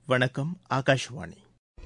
வணக்கம் ஆகாஷவாணி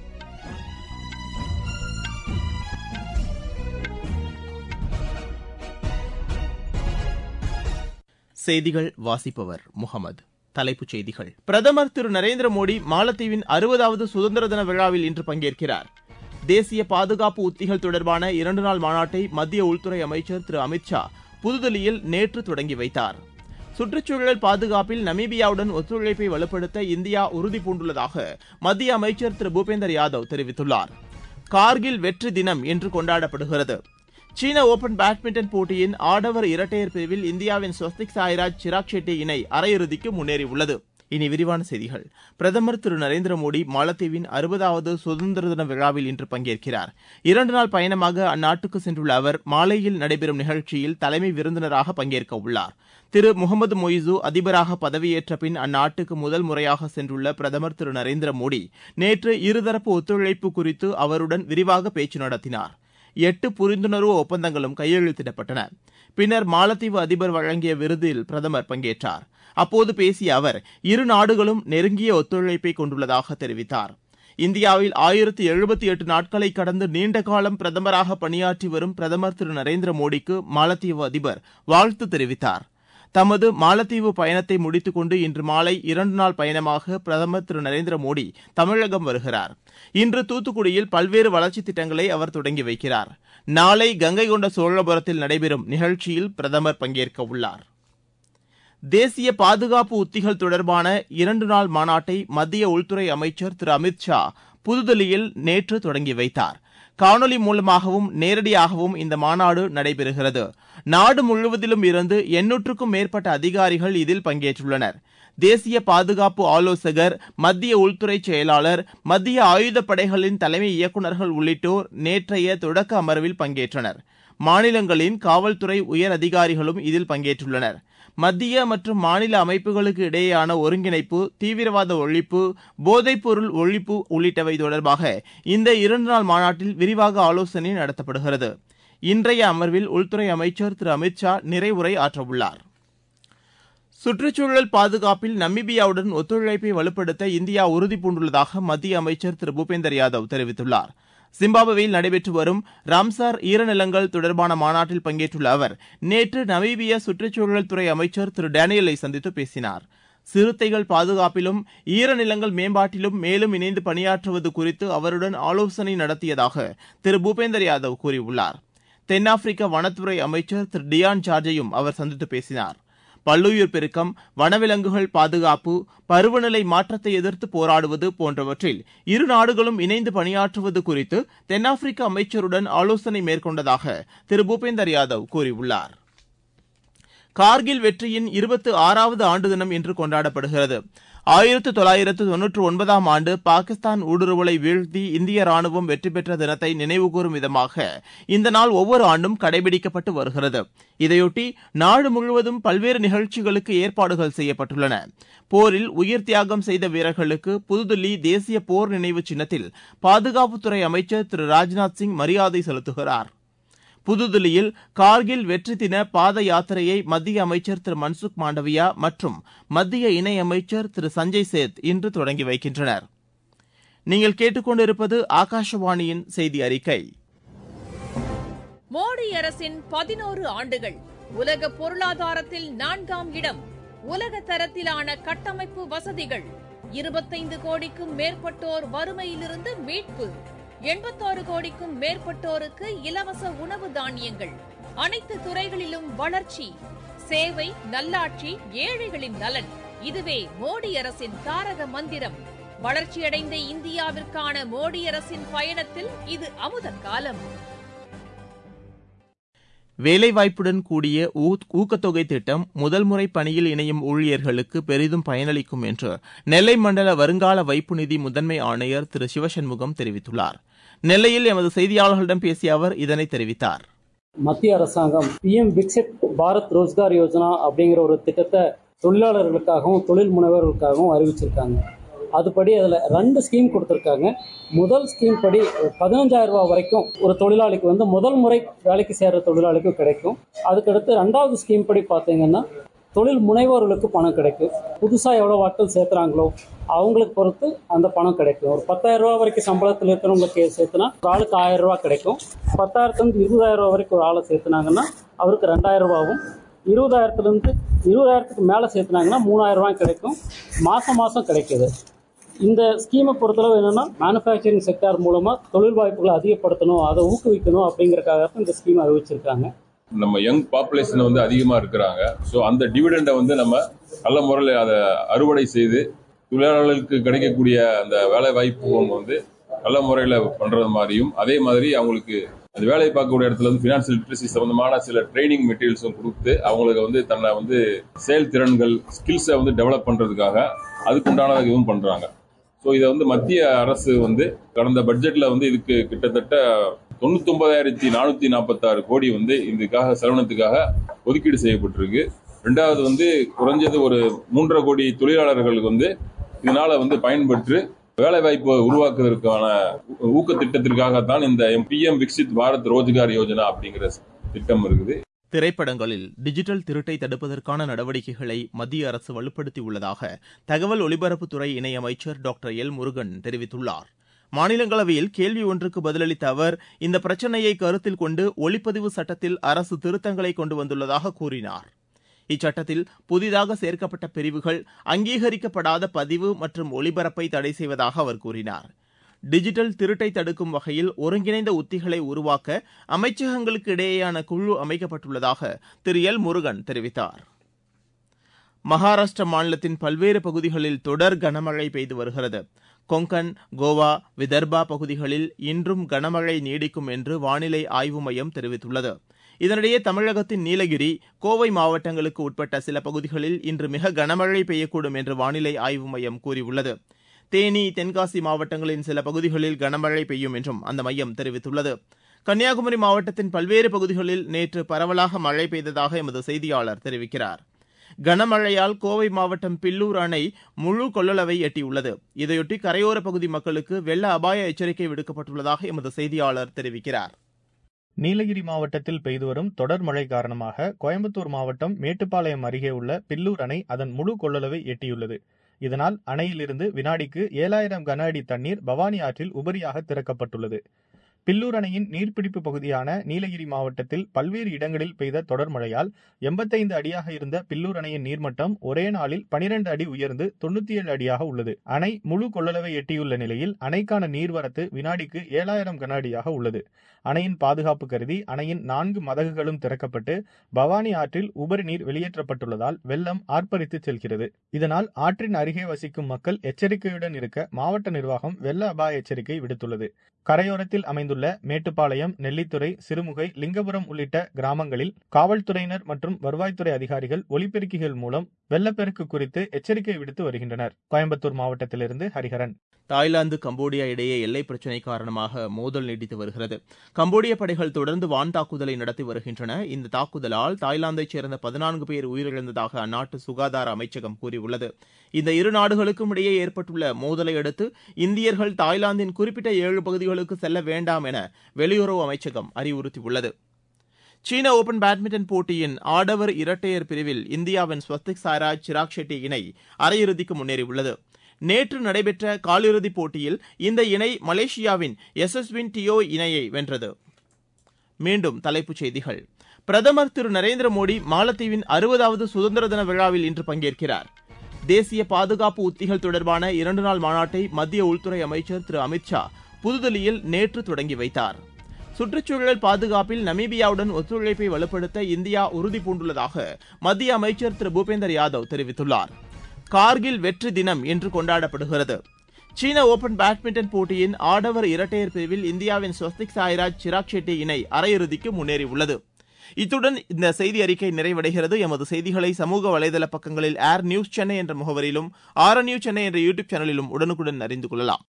செய்திகள் வாசிப்பவர் முகமது தலைப்புச் செய்திகள் பிரதமர் திரு நரேந்திர மோடி மாலத்தீவின் அறுபதாவது சுதந்திர தின விழாவில் இன்று பங்கேற்கிறார் தேசிய பாதுகாப்பு உத்திகள் தொடர்பான இரண்டு நாள் மாநாட்டை மத்திய உள்துறை அமைச்சர் திரு அமித் ஷா புதுதில்லியில் நேற்று தொடங்கி வைத்தார் சுற்றுச்சூழல் பாதுகாப்பில் நமீபியாவுடன் ஒத்துழைப்பை வலுப்படுத்த இந்தியா உறுதிபூண்டுள்ளதாக மத்திய அமைச்சர் திரு பூபேந்தர் யாதவ் தெரிவித்துள்ளார் கார்கில் வெற்றி தினம் இன்று கொண்டாடப்படுகிறது சீன ஓபன் பேட்மிண்டன் போட்டியின் ஆடவர் இரட்டையர் பிரிவில் இந்தியாவின் ஸ்வஸ்திக் சாய்ராஜ் சிராக் ஷெட்டி இணை அரையிறுதிக்கு முன்னேறியுள்ளது இனி விரிவான செய்திகள் பிரதமர் திரு நரேந்திர மோடி மாலத்தீவின் அறுபதாவது சுதந்திர தின விழாவில் இன்று பங்கேற்கிறார் இரண்டு நாள் பயணமாக அந்நாட்டுக்கு சென்றுள்ள அவர் மாலையில் நடைபெறும் நிகழ்ச்சியில் தலைமை விருந்தினராக பங்கேற்க உள்ளார் திரு முகமது மொய்சு அதிபராக பதவியேற்ற பின் அந்நாட்டுக்கு முதல் முறையாக சென்றுள்ள பிரதமர் திரு நரேந்திர மோடி நேற்று இருதரப்பு ஒத்துழைப்பு குறித்து அவருடன் விரிவாக பேச்சு நடத்தினார் எட்டு புரிந்துணர்வு ஒப்பந்தங்களும் கையெழுத்திடப்பட்டன பின்னர் மாலத்தீவு அதிபர் வழங்கிய விருதில் பிரதமர் பங்கேற்றார் அப்போது பேசிய அவர் இரு நாடுகளும் நெருங்கிய ஒத்துழைப்பை கொண்டுள்ளதாக தெரிவித்தார் இந்தியாவில் ஆயிரத்தி எழுபத்தி எட்டு நாட்களை கடந்து நீண்ட காலம் பிரதமராக பணியாற்றி வரும் பிரதமர் திரு நரேந்திர மோடிக்கு மாலத்தீவு அதிபர் வாழ்த்து தெரிவித்தார் தமது மாலத்தீவு பயணத்தை முடித்துக் கொண்டு இன்று மாலை இரண்டு நாள் பயணமாக பிரதமர் திரு நரேந்திர மோடி தமிழகம் வருகிறார் இன்று தூத்துக்குடியில் பல்வேறு வளர்ச்சித் திட்டங்களை அவர் தொடங்கி வைக்கிறார் நாளை கங்கை கொண்ட சோழபுரத்தில் நடைபெறும் நிகழ்ச்சியில் பிரதமர் பங்கேற்க உள்ளார் தேசிய பாதுகாப்பு உத்திகள் தொடர்பான இரண்டு நாள் மாநாட்டை மத்திய உள்துறை அமைச்சர் திரு அமித் ஷா புதுதில்லியில் நேற்று தொடங்கி வைத்தார் காணொலி மூலமாகவும் நேரடியாகவும் இந்த மாநாடு நடைபெறுகிறது நாடு முழுவதிலும் இருந்து எண்ணூற்றுக்கும் மேற்பட்ட அதிகாரிகள் இதில் பங்கேற்றுள்ளனர் தேசிய பாதுகாப்பு ஆலோசகர் மத்திய உள்துறை செயலாளர் மத்திய ஆயுதப் படைகளின் தலைமை இயக்குநர்கள் உள்ளிட்டோர் நேற்றைய தொடக்க அமர்வில் பங்கேற்றனர் மாநிலங்களின் காவல்துறை உயர் அதிகாரிகளும் இதில் பங்கேற்றுள்ளனர் மத்திய மற்றும் மாநில அமைப்புகளுக்கு இடையேயான ஒருங்கிணைப்பு தீவிரவாத ஒழிப்பு போதைப்பொருள் ஒழிப்பு உள்ளிட்டவை தொடர்பாக இந்த இரண்டு நாள் மாநாட்டில் விரிவாக ஆலோசனை நடத்தப்படுகிறது இன்றைய அமர்வில் உள்துறை அமைச்சர் திரு அமித் ஷா நிறைவுரை ஆற்றவுள்ளார் சுற்றுச்சூழல் பாதுகாப்பில் நமீபியாவுடன் ஒத்துழைப்பை வலுப்படுத்த இந்தியா உறுதிபூண்டுள்ளதாக மத்திய அமைச்சர் திரு பூபேந்தர் யாதவ் தெரிவித்துள்ளார் ஜிம்பாப்வேயில் நடைபெற்று வரும் ராம்சார் ஈரநிலங்கள் தொடர்பான மாநாட்டில் பங்கேற்றுள்ள அவர் நேற்று நமீபிய சுற்றுச்சூழல் துறை அமைச்சர் திரு டேனியலை சந்தித்து பேசினார் சிறுத்தைகள் பாதுகாப்பிலும் ஈரநிலங்கள் மேம்பாட்டிலும் மேலும் இணைந்து பணியாற்றுவது குறித்து அவருடன் ஆலோசனை நடத்தியதாக திரு பூபேந்தர் யாதவ் கூறியுள்ளார் தென்னாப்பிரிக்க வனத்துறை அமைச்சர் திரு டியான் ஜார்ஜையும் அவர் சந்தித்து பேசினார் பல்லுயிர் பெருக்கம் வனவிலங்குகள் பாதுகாப்பு பருவநிலை மாற்றத்தை எதிர்த்து போராடுவது போன்றவற்றில் இரு நாடுகளும் இணைந்து பணியாற்றுவது குறித்து தென்னாப்பிரிக்க அமைச்சருடன் ஆலோசனை மேற்கொண்டதாக திரு பூபேந்தர் யாதவ் கூறியுள்ளார் கார்கில் வெற்றியின் இருபத்து ஆறாவது ஆண்டு தினம் இன்று கொண்டாடப்படுகிறது ஆயிரத்து தொள்ளாயிரத்து தொன்னூற்று ஒன்பதாம் ஆண்டு பாகிஸ்தான் ஊடுருவலை வீழ்த்தி இந்திய ராணுவம் வெற்றி பெற்ற தினத்தை நினைவுகூரும் விதமாக இந்த நாள் ஒவ்வொரு ஆண்டும் கடைபிடிக்கப்பட்டு வருகிறது இதையொட்டி நாடு முழுவதும் பல்வேறு நிகழ்ச்சிகளுக்கு ஏற்பாடுகள் செய்யப்பட்டுள்ளன போரில் உயிர் தியாகம் செய்த வீரர்களுக்கு புதுதில்லி தேசிய போர் நினைவு சின்னத்தில் பாதுகாப்புத்துறை அமைச்சர் திரு ராஜ்நாத் சிங் மரியாதை செலுத்துகிறார் புதுதில்லியில் கார்கில் வெற்றி தின பாத யாத்திரையை மத்திய அமைச்சர் திரு மன்சுக் மாண்டவியா மற்றும் மத்திய இணையமைச்சர் திரு சஞ்சய் சேத் இன்று தொடங்கி வைக்கின்றனர் நீங்கள் கேட்டுக்கொண்டிருப்பது ஆகாஷவாணியின் செய்தி அறிக்கை மோடி அரசின் பதினோரு ஆண்டுகள் உலக பொருளாதாரத்தில் நான்காம் இடம் உலக தரத்திலான கட்டமைப்பு வசதிகள் இருபத்தைந்து கோடிக்கும் மேற்பட்டோர் வறுமையிலிருந்து மீட்பு எண்பத்தாறு கோடிக்கும் மேற்பட்டோருக்கு இலவச உணவு தானியங்கள் அனைத்து துறைகளிலும் வளர்ச்சி சேவை நல்லாட்சி ஏழைகளின் நலன் இதுவே மோடி அரசின் தாரக மந்திரம் வளர்ச்சியடைந்த இந்தியாவிற்கான மோடி அரசின் பயணத்தில் இது அமுத காலம் வேலைவாய்ப்புடன் கூடிய ஊக்கத்தொகை திட்டம் முதல் முறை பணியில் இணையும் ஊழியர்களுக்கு பெரிதும் பயனளிக்கும் என்று நெல்லை மண்டல வருங்கால வைப்பு நிதி முதன்மை ஆணையர் திரு சிவசண்முகம் தெரிவித்துள்ளார் நெல்லையில் எமது செய்தியாளர்களிடம் பேசிய அவர் இதனை தெரிவித்தார் மத்திய அரசாங்கம் பிஎம் விக்சிட் பாரத் ரோஜ்கார் யோஜனா அப்படிங்கிற ஒரு திட்டத்தை தொழிலாளர்களுக்காகவும் தொழில் முனைவர்களுக்காகவும் அறிவிச்சிருக்காங்க அதுபடி அதில் ரெண்டு ஸ்கீம் கொடுத்துருக்காங்க முதல் ஸ்கீம் படி பதினஞ்சாயிரம் ரூபாய் வரைக்கும் ஒரு தொழிலாளிக்கு வந்து முதல் முறை வேலைக்கு சேர்ற தொழிலாளிக்கு கிடைக்கும் அதுக்கடுத்து ரெண்டாவது ஸ்கீம் படி பார்த்தீங்கன்னா தொழில் முனைவோர்களுக்கு பணம் கிடைக்கும் புதுசாக எவ்வளோ ஆட்கள் சேர்த்துறாங்களோ அவங்களுக்கு பொறுத்து அந்த பணம் கிடைக்கும் ஒரு பத்தாயிரம் ரூபா வரைக்கும் சம்பளத்தில் இருக்கிறவங்களுக்கு சேர்த்துனா ஒரு ஆளுக்கு ஆயிரம் ரூபா கிடைக்கும் பத்தாயிரத்துலேருந்து இருபதாயிரம் ரூபா வரைக்கும் ஒரு ஆளை சேர்த்துனாங்கன்னா அவருக்கு ரெண்டாயிரம் ரூபாவும் இருபதாயிரத்துலேருந்து இருபதாயிரத்துக்கு மேலே சேர்த்துனாங்கன்னா மூணாயிரம் ரூபாய் கிடைக்கும் மாதம் மாதம் கிடைக்குது இந்த ஸ்கீமை பொறுத்தளவு என்னென்னா மேனுஃபேக்சரிங் செக்டார் மூலமாக தொழில் வாய்ப்புகளை அதிகப்படுத்தணும் அதை ஊக்குவிக்கணும் அப்படிங்கறக்காக தான் இந்த ஸ்கீம் அறிவிச்சிருக்காங்க நம்ம யங் பாப்புலேஷன் வந்து அதிகமாக இருக்கிறாங்க ஸோ அந்த டிவிடெண்டை வந்து நம்ம நல்ல முறையில் அதை அறுவடை செய்து தொழிலாளர்களுக்கு கிடைக்கக்கூடிய அந்த வேலை வாய்ப்பு அவங்க வந்து நல்ல முறையில் பண்ணுறது மாதிரியும் அதே மாதிரி அவங்களுக்கு அந்த வேலை பார்க்கக்கூடிய இடத்துல வந்து ஃபினான்சியல் லிட்ரஸி சம்பந்தமான சில ட்ரைனிங் மெட்டீரியல்ஸும் கொடுத்து அவங்களுக்கு வந்து தன்னை வந்து செயல் திறன்கள் ஸ்கில்ஸை வந்து டெவலப் பண்ணுறதுக்காக அதுக்குண்டான இதுவும் பண்ணுறாங்க ஸோ இதை வந்து மத்திய அரசு வந்து கடந்த பட்ஜெட்ல வந்து இதுக்கு கிட்டத்தட்ட தொண்ணூத்தொன்பதாயிரத்தி நானூத்தி நாற்பத்தாறு கோடி வந்து இதுக்காக செலவினத்துக்காக ஒதுக்கீடு செய்யப்பட்டிருக்கு ரெண்டாவது வந்து குறைஞ்சது ஒரு மூன்றரை கோடி தொழிலாளர்களுக்கு வந்து இதனால வந்து பயன்பெற்று வேலை வாய்ப்பு உருவாக்குவதற்கான ஊக்க திட்டத்திற்காகத்தான் இந்த பிஎம் விக்சித் பாரத் ரோஜ்கார் யோஜனா அப்படிங்கிற திட்டம் இருக்குது திரைப்படங்களில் டிஜிட்டல் திருட்டை தடுப்பதற்கான நடவடிக்கைகளை மத்திய அரசு வலுப்படுத்தியுள்ளதாக தகவல் ஒலிபரப்புத்துறை இணையமைச்சர் டாக்டர் எல் முருகன் தெரிவித்துள்ளார் மாநிலங்களவையில் கேள்வி ஒன்றுக்கு பதிலளித்த அவர் இந்த பிரச்சினையை கருத்தில் கொண்டு ஒளிப்பதிவு சட்டத்தில் அரசு திருத்தங்களை கொண்டு வந்துள்ளதாக கூறினார் இச்சட்டத்தில் புதிதாக சேர்க்கப்பட்ட பிரிவுகள் அங்கீகரிக்கப்படாத பதிவு மற்றும் ஒளிபரப்பை தடை செய்வதாக அவர் கூறினார் டிஜிட்டல் திருட்டை தடுக்கும் வகையில் ஒருங்கிணைந்த உத்திகளை உருவாக்க அமைச்சகங்களுக்கு இடையேயான குழு அமைக்கப்பட்டுள்ளதாக திரு எல் முருகன் தெரிவித்தார் மகாராஷ்டிர மாநிலத்தின் பல்வேறு பகுதிகளில் தொடர் கனமழை பெய்து வருகிறது கொங்கன் கோவா விதர்பா பகுதிகளில் இன்றும் கனமழை நீடிக்கும் என்று வானிலை ஆய்வு மையம் தெரிவித்துள்ளது இதனிடையே தமிழகத்தின் நீலகிரி கோவை மாவட்டங்களுக்கு உட்பட்ட சில பகுதிகளில் இன்று மிக கனமழை பெய்யக்கூடும் என்று வானிலை ஆய்வு மையம் கூறியுள்ளது தேனி தென்காசி மாவட்டங்களின் சில பகுதிகளில் கனமழை பெய்யும் என்றும் அந்த மையம் தெரிவித்துள்ளது கன்னியாகுமரி மாவட்டத்தின் பல்வேறு பகுதிகளில் நேற்று பரவலாக மழை பெய்ததாக எமது செய்தியாளர் தெரிவிக்கிறார் கனமழையால் கோவை மாவட்டம் பில்லூர் அணை முழு கொள்ளளவை எட்டியுள்ளது இதையொட்டி கரையோர பகுதி மக்களுக்கு வெள்ள அபாய எச்சரிக்கை விடுக்கப்பட்டுள்ளதாக எமது செய்தியாளர் தெரிவிக்கிறார் நீலகிரி மாவட்டத்தில் பெய்து வரும் தொடர் மழை காரணமாக கோயம்புத்தூர் மாவட்டம் மேட்டுப்பாளையம் அருகே உள்ள பில்லூர் அணை அதன் முழு கொள்ளளவை எட்டியுள்ளது இதனால் அணையிலிருந்து வினாடிக்கு ஏழாயிரம் கன அடி தண்ணீர் பவானி ஆற்றில் உபரியாக திறக்கப்பட்டுள்ளது பில்லூர் அணையின் நீர்பிடிப்பு பகுதியான நீலகிரி மாவட்டத்தில் பல்வேறு இடங்களில் பெய்த தொடர் மழையால் எண்பத்தைந்து அடியாக இருந்த பில்லூர் அணையின் நீர்மட்டம் ஒரே நாளில் பனிரெண்டு அடி உயர்ந்து தொண்ணூத்தி ஏழு அடியாக உள்ளது அணை முழு கொள்ளளவை எட்டியுள்ள நிலையில் அணைக்கான நீர்வரத்து வினாடிக்கு ஏழாயிரம் கன அடியாக உள்ளது அணையின் பாதுகாப்பு கருதி அணையின் நான்கு மதகுகளும் திறக்கப்பட்டு பவானி ஆற்றில் உபரி நீர் வெளியேற்றப்பட்டுள்ளதால் வெள்ளம் ஆர்ப்பரித்து செல்கிறது இதனால் ஆற்றின் அருகே வசிக்கும் மக்கள் எச்சரிக்கையுடன் இருக்க மாவட்ட நிர்வாகம் வெள்ள அபாய எச்சரிக்கை விடுத்துள்ளது கரையோரத்தில் அமைந்துள்ள மேட்டுப்பாளையம் நெல்லித்துறை சிறுமுகை லிங்கபுரம் உள்ளிட்ட கிராமங்களில் காவல்துறையினர் மற்றும் வருவாய்த்துறை அதிகாரிகள் ஒலிபெருக்கிகள் மூலம் வெள்ளப்பெருக்கு குறித்து எச்சரிக்கை விடுத்து வருகின்றனர் கோயம்புத்தூர் மாவட்டத்திலிருந்து ஹரிஹரன் தாய்லாந்து கம்போடியா இடையே எல்லை பிரச்சினை காரணமாக மோதல் நீடித்து வருகிறது கம்போடிய படைகள் தொடர்ந்து வான் தாக்குதலை நடத்தி வருகின்றன இந்த தாக்குதலால் தாய்லாந்தைச் சேர்ந்த பதினான்கு பேர் உயிரிழந்ததாக அந்நாட்டு சுகாதார அமைச்சகம் கூறியுள்ளது இந்த இரு நாடுகளுக்கும் இடையே ஏற்பட்டுள்ள மோதலை அடுத்து இந்தியர்கள் தாய்லாந்தின் குறிப்பிட்ட ஏழு பகுதிகளுக்கு செல்ல வேண்டாம் என வெளியுறவு அமைச்சகம் அறிவுறுத்தியுள்ளது சீன ஓபன் பேட்மிண்டன் போட்டியின் ஆடவர் இரட்டையர் பிரிவில் இந்தியாவின் ஸ்வஸ்திக் சாய்ராஜ் சிராக் ஷெட்டி இணை அரையிறுதிக்கு முன்னேறியுள்ளது நேற்று நடைபெற்ற காலிறுதிப் போட்டியில் இந்த இணை மலேசியாவின் எஸ்எஸ்வின் டியோ இணையை வென்றது மீண்டும் தலைப்புச் செய்திகள் பிரதமர் திரு நரேந்திர மோடி மாலத்தீவின் அறுபதாவது சுதந்திர தின விழாவில் இன்று பங்கேற்கிறார் தேசிய பாதுகாப்பு உத்திகள் தொடர்பான இரண்டு நாள் மாநாட்டை மத்திய உள்துறை அமைச்சர் திரு அமித் ஷா புதுதில்லியில் நேற்று தொடங்கி வைத்தார் சுற்றுச்சூழல் பாதுகாப்பில் நமீபியாவுடன் ஒத்துழைப்பை வலுப்படுத்த இந்தியா உறுதிபூண்டுள்ளதாக மத்திய அமைச்சர் திரு பூபேந்தர் யாதவ் தெரிவித்துள்ளார் கார்கில் வெற்றி தினம் இன்று கொண்டாடப்படுகிறது சீன ஓபன் பேட்மிண்டன் போட்டியின் ஆடவர் இரட்டையர் பிரிவில் இந்தியாவின் ஸ்வஸ்திக் சாய்ராஜ் சிராக் ஷெட்டி இணை அரையிறுதிக்கு முன்னேறியுள்ளது இத்துடன் இந்த செய்தி அறிக்கை நிறைவடைகிறது எமது செய்திகளை சமூக வலைதள பக்கங்களில் ஏர் நியூஸ் சென்னை என்ற முகவரியிலும் ஆர் நியூஸ் சென்னை என்ற யூடியூப் சேனலிலும் உடனுக்குடன் அறிந்து கொள்ளலாம்